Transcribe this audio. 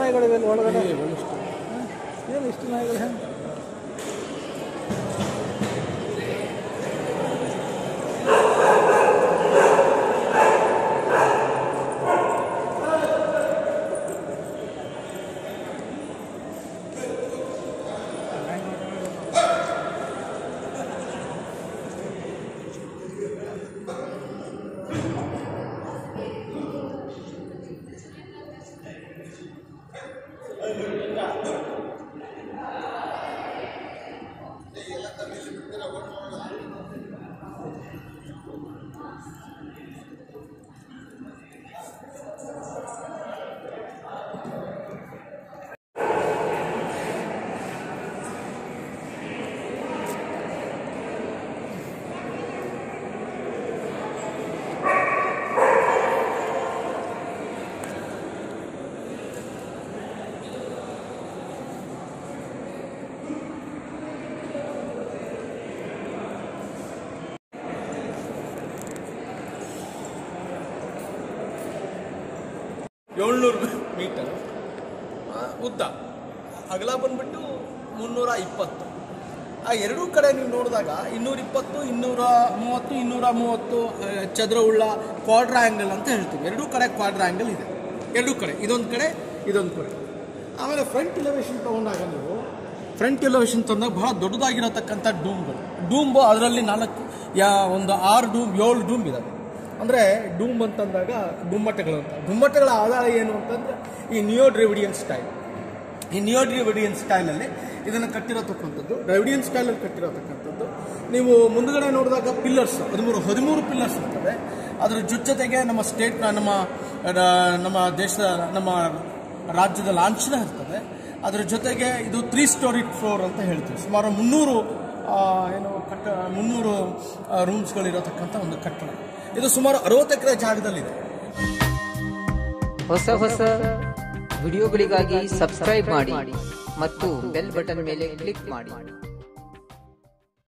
ನಾಯಿಗಳಿವೆ ಇಲ್ಲಿ ಒಳಗಡೆ ಹ? ಏನು ಇಷ್ಟು ನಾಯಿಗಳು ಹೆಂಗೆ ಏಳ್ನೂರು ಮೀಟರ್ ಆ, ಉದ್ದ ಅಗಲ ಬಂದ್ಬಿಟ್ಟು ಮುನ್ನೂರ ಇಪ್ಪತ್ತು ಆ ಎರಡೂ ಕಡೆ ನೀವು ನೋಡಿದಾಗ ಇನ್ನೂರ ಇಪ್ಪತ್ತು ಇನ್ನೂರ ಮೂವತ್ತು ಇನ್ನೂರ ಮೂವತ್ತು ಆ, ಚದರವುಳ್ಳ ಕ್ವಾಡ್ರ ಆ್ಯಂಗಲ್ ಅಂತ ಹೇಳ್ತೀವಿ ಎರಡೂ ಕಡೆ ಕ್ವಾಡ್ರ ಆ್ಯಂಗಲ್ ಇದೆ ಎರಡೂ ಕಡೆ ಇದೊಂದು ಕಡೆ ಇದೊಂದು ಕಡೆ ಆಮೇಲೆ ಫ್ರಂಟ್ ಇಲವೇಶನ್ ತೊಗೊಂಡಾಗ ನೀವು ಫ್ರಂಟ್ ಎಲಿವೇಶನ್ ತಂದಾಗ ಬಹಳ ದೊಡ್ಡದಾಗಿರತಕ್ಕಂಥ ಡೂಮ್ಗಳು ಡೂಂಬು ಅದರಲ್ಲಿ ನಾಲ್ಕು ಯಾ ಒಂದು ಆರು ಡೂಮ್ ಏಳು ಡೂಮ್ ಇದಾವೆ ಅಂದರೆ ಡೂಮ್ ಅಂತಂದಾಗ ಗುಮ್ಮಟಗಳು ಅಂತ ಗುಮ್ಮಟಗಳ ಆಧಾರ ಏನು ಅಂತಂದರೆ ಈ ನಿಯೋ ಡ್ರಿವಿಡಿಯನ್ ಸ್ಟೈಲ್ ಈ ನಿಯೋ ಡ್ರಿವಿಡಿಯನ್ ಸ್ಟೈಲಲ್ಲಿ ಇದನ್ನು ಕಟ್ಟಿರತಕ್ಕಂಥದ್ದು ಡ್ರೈವಿಡಿಯನ್ ಸ್ಟೈಲಲ್ಲಿ ಕಟ್ಟಿರತಕ್ಕಂಥದ್ದು ನೀವು ಮುಂದುಗಡೆ ನೋಡಿದಾಗ ಪಿಲ್ಲರ್ಸ್ ಹದಿಮೂರು ಹದಿಮೂರು ಪಿಲ್ಲರ್ಸ್ ಇರ್ತವೆ ಅದರ ಜೊತೆಗೆ ನಮ್ಮ ಸ್ಟೇಟ್ ನಮ್ಮ ರ- ನಮ್ಮ ದೇಶದ ನಮ್ಮ ರಾಜ್ಯದ ಲಾಂಛನ ಇರ್ತದೆ ಅದರ ಜೊತೆಗೆ ಇದು ತ್ರೀ ಸ್ಟೋರಿ ಫ್ಲೋರ್ ಅಂತ ಹೇಳ್ತೀವಿ ಸುಮಾರು ಮುನ್ನೂರು ಆ, ಏನು ಕಟ್ಟ ಮುನ್ನೂರು ರೂಮ್ಸ್ಗಳಿರತಕ್ಕಂಥ ಒಂದು ಕಟ್ಟಡ ಇದು ಸುಮಾರು ಅರವತ್ತು ಎಕರೆ ಜಾಗದಲ್ಲಿದೆ ಹೊಸ ಹೊಸ ವಿಡಿಯೋಗಳಿಗಾಗಿ ಸಬ್ಸ್ಕ್ರೈಬ್ ಮಾಡಿ ಮತ್ತು ಬೆಲ್ ಬಟನ್ ಮೇಲೆ ಕ್ಲಿಕ್ ಮಾಡಿ